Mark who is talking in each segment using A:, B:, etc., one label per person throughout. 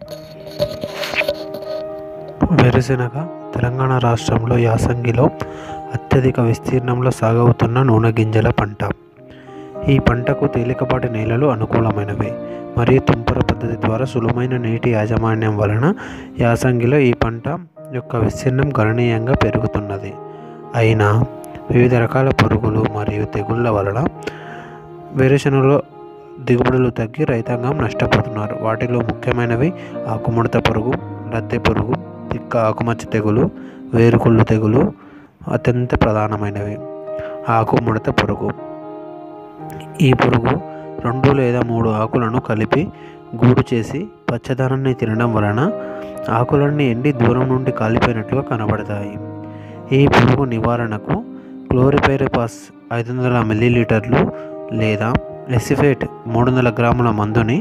A: వేరుశెనగ తెలంగాణ రాష్ట్రంలో యాసంగిలో అత్యధిక విస్తీర్ణంలో సాగవుతున్న నూనె గింజల పంట ఈ పంటకు తేలికపాటి నేలలు అనుకూలమైనవి మరియు తుంపర పద్ధతి ద్వారా సులువైన నీటి యాజమాన్యం వలన యాసంగిలో ఈ పంట యొక్క విస్తీర్ణం గణనీయంగా పెరుగుతున్నది అయినా వివిధ రకాల పురుగులు మరియు తెగుళ్ళ వలన వేరుశెనగలో దిగుబడులు తగ్గి రైతాంగం నష్టపోతున్నారు వాటిలో ముఖ్యమైనవి ఆకుముడత పురుగు లద్దె పురుగు తిక్క ఆకుమచ్చ తెగులు వేరుకుళ్ళు తెగులు అత్యంత ప్రధానమైనవి ఆకుముడత పురుగు ఈ పురుగు రెండు లేదా మూడు ఆకులను కలిపి గూడు చేసి పచ్చదనాన్ని తినడం వలన ఆకులన్నీ ఎండి దూరం నుండి కాలిపోయినట్లుగా కనబడతాయి ఈ పురుగు నివారణకు క్లోరిపైరిపాస్ ఐదు వందల మిల్లీలీటర్లు లేదా ఎసిఫేట్ మూడు వందల గ్రాముల మందుని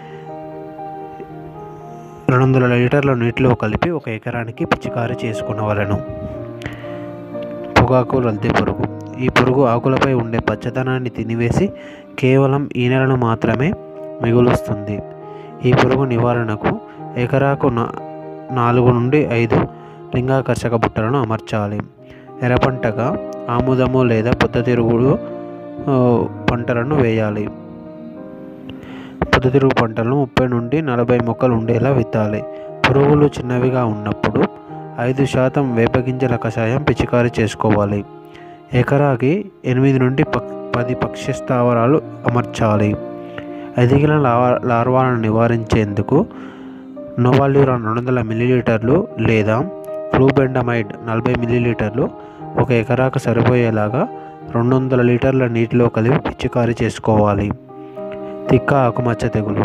A: రెండు వందల లీటర్ల నీటిలో కలిపి ఒక ఎకరానికి పిచికారీ చేసుకునవలను పొగాకు లద్దె పురుగు ఈ పురుగు ఆకులపై ఉండే పచ్చదనాన్ని తినివేసి కేవలం ఈనెలను మాత్రమే మిగులుస్తుంది ఈ పురుగు నివారణకు ఎకరాకు నా నాలుగు నుండి ఐదు లింగాకర్షక బుట్టలను అమర్చాలి ఎర్రపంటగా ఆముదము లేదా పొద్దుతిరుగుడు ఆ, పంటలను వేయాలి పొద్దుతిరుగు పంటలను ముప్పై నుండి నలభై మొక్కలు ఉండేలా విత్తాలి పురుగులు చిన్నవిగా ఉన్నప్పుడు ఐదు శాతం వేపగింజల కషాయం పిచికారీ చేసుకోవాలి ఎకరాకి ఎనిమిది నుండి పక్ పది పక్షి స్థావరాలు అమర్చాలి ఎదిగిన లావా లార్వాలను నివారించేందుకు నోవాల్యూరాన్ రెండు వందల మిల్లీలీటర్లు లేదా ఫ్లూబెండమైడ్ నలభై మిల్లీలీటర్లు ఒక ఎకరాకు సరిపోయేలాగా రెండు వందల లీటర్ల నీటిలో కలిపి పిచికారీ చేసుకోవాలి తిక్క ఆకుమచ్చ తెగులు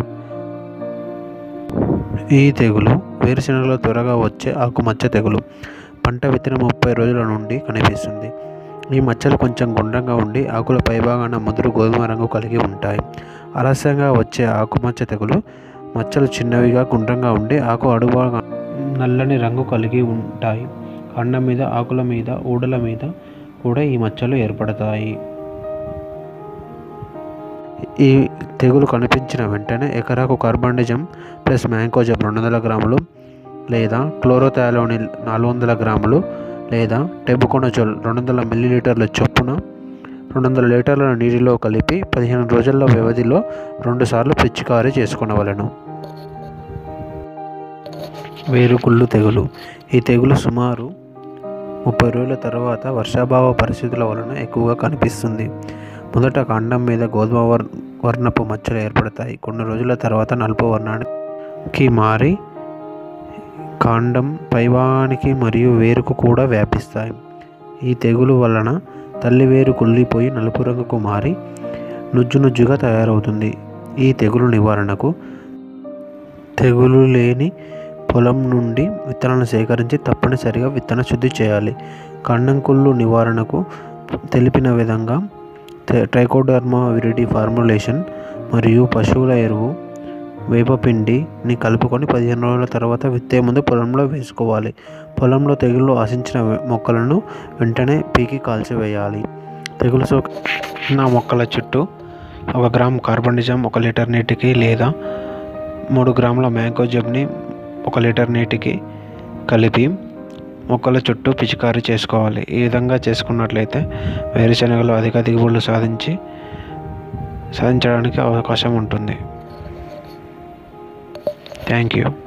A: ఈ తెగులు వేరుశెనగలో త్వరగా వచ్చే ఆకుమచ్చ తెగులు పంట విత్తిన ముప్పై రోజుల నుండి కనిపిస్తుంది ఈ మచ్చలు కొంచెం గుండ్రంగా ఉండి ఆకుల పైభాగాన ముదురు గోధుమ రంగు కలిగి ఉంటాయి ఆలస్యంగా వచ్చే ఆకుమచ్చ తెగులు మచ్చలు చిన్నవిగా గుండ్రంగా ఉండి ఆకు అడుగుగా నల్లని రంగు కలిగి ఉంటాయి కాండం మీద ఆకుల మీద ఊడల మీద కూడా ఈ మచ్చలు ఏర్పడతాయి ఈ తెగులు కనిపించిన వెంటనే ఎకరాకు కార్బండిజం ప్లస్ మ్యాంకోజబ్ రెండు వందల గ్రాములు లేదా క్లోరోథాలోనిల్ నాలుగు వందల గ్రాములు లేదా టెబుకొనజోల్ రెండు వందల మిల్లీలీటర్ల చొప్పున రెండు వందల లీటర్ల నీటిలో కలిపి పదిహేను రోజుల వ్యవధిలో రెండుసార్లు పిచికారీ చేసుకునవలెను వేరుకుళ్ళు తెగులు ఈ తెగులు సుమారు ముప్పై రోజుల తర్వాత వర్షాభావ పరిస్థితుల వలన ఎక్కువగా కనిపిస్తుంది మొదట కాండం మీద గోధుమ వర్ వర్ణపు మచ్చలు ఏర్పడతాయి కొన్ని రోజుల తర్వాత నలుపు వర్ణానికి మారి కాండం పైవానికి మరియు వేరుకు కూడా వ్యాపిస్తాయి ఈ తెగులు వలన తల్లి వేరు కుళ్ళిపోయి నలుపు రంగుకు మారి నుజ్జు నుజ్జుగా తయారవుతుంది ఈ తెగులు నివారణకు తెగులు లేని పొలం నుండి విత్తనాలను సేకరించి తప్పనిసరిగా విత్తన శుద్ధి చేయాలి కండంకుళ్ళు నివారణకు తెలిపిన విధంగా తే- ట్రైకోడర్మా విరిడి ఫార్ములేషన్ మరియు పశువుల ఎరువు వేపపిండిని కలుపుకొని పదిహేను రోజుల తర్వాత విత్తే ముందు పొలంలో వేసుకోవాలి పొలంలో తెగులు ఆశించిన వె- మొక్కలను వెంటనే పీకి కాల్చివేయాలి తెగులు సోకిన మొక్కల చుట్టూ ఒక గ్రామ్ కార్బన్డిజం ఒక లీటర్ నీటికి లేదా మూడు గ్రాముల మ్యాంకోజబ్ని ఒక లీటర్ నీటికి కలిపి మొక్కల చుట్టూ పిచికారీ చేసుకోవాలి ఈ విధంగా చేసుకున్నట్లయితే వేరుశనగలు అధిక దిగుబడులు సాధించి సాధించడానికి అవకాశం ఉంటుంది థ్యాంక్ యూ